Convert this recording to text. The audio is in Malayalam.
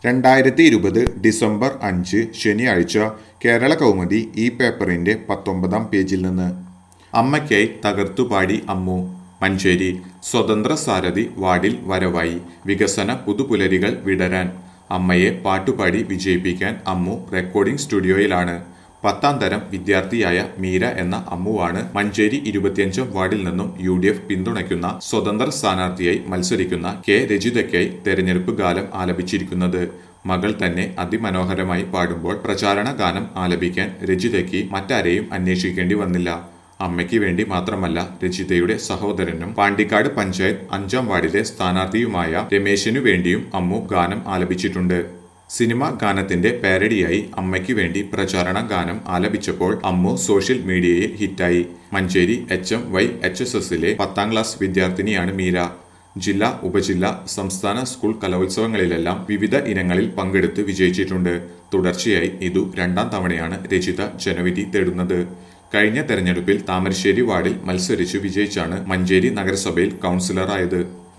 രണ്ടായിരത്തി ഇരുപത് ഡിസംബർ അഞ്ച് ശനിയാഴ്ച കേരള കൗമുദി ഈ പേപ്പറിന്റെ പത്തൊമ്പതാം പേജിൽ നിന്ന് അമ്മയ്ക്കായി തകർത്തുപാടി അമ്മു മഞ്ചേരി സ്വതന്ത്ര സാരഥി വാർഡിൽ വരവായി വികസന പുതുപുലരികൾ വിടരാൻ അമ്മയെ പാട്ടുപാടി വിജയിപ്പിക്കാൻ അമ്മു റെക്കോർഡിംഗ് സ്റ്റുഡിയോയിലാണ് പത്താം തരം വിദ്യാർത്ഥിയായ മീര എന്ന അമ്മുവാണ് മഞ്ചേരി ഇരുപത്തിയഞ്ചാം വാർഡിൽ നിന്നും യു ഡി എഫ് പിന്തുണയ്ക്കുന്ന സ്വതന്ത്ര സ്ഥാനാർത്ഥിയായി മത്സരിക്കുന്ന കെ രജിതയ്ക്കായി തെരഞ്ഞെടുപ്പ് ഗാനം ആലപിച്ചിരിക്കുന്നത് മകൾ തന്നെ അതിമനോഹരമായി പാടുമ്പോൾ പ്രചാരണ ഗാനം ആലപിക്കാൻ രജിതയ്ക്ക് മറ്റാരെയും അന്വേഷിക്കേണ്ടി വന്നില്ല അമ്മയ്ക്ക് വേണ്ടി മാത്രമല്ല രജിതയുടെ സഹോദരനും പാണ്ടിക്കാട് പഞ്ചായത്ത് അഞ്ചാം വാർഡിലെ സ്ഥാനാർത്ഥിയുമായ രമേശിനു വേണ്ടിയും അമ്മു ഗാനം ആലപിച്ചിട്ടുണ്ട് സിനിമ ഗാനത്തിന്റെ പാരഡിയായി അമ്മയ്ക്ക് വേണ്ടി പ്രചാരണ ഗാനം ആലപിച്ചപ്പോൾ അമ്മു സോഷ്യൽ മീഡിയയിൽ ഹിറ്റായി Manjeri H M Y H S എസിലെ പത്താം ക്ലാസ് വിദ്യാർത്ഥിനിയാണ് മീര ജില്ലാ ഉപജില്ല സംസ്ഥാന സ്കൂൾ കലോത്സവങ്ങളിലെല്ലാം വിവിധ ഇനങ്ങളിൽ പങ്കെടുത്ത് വിജയിച്ചിട്ടുണ്ട് തുടർച്ചയായി ഇതു രണ്ടാം തവണയാണ് രചിത ജനവിധി തേടുന്നത് കഴിഞ്ഞ തെരഞ്ഞെടുപ്പിൽ താമരശ്ശേരി വാർഡിൽ മത്സരിച്ച് വിജയിച്ചാണ് മഞ്ചേരി നഗരസഭയിൽ കൗൺസിലറായത്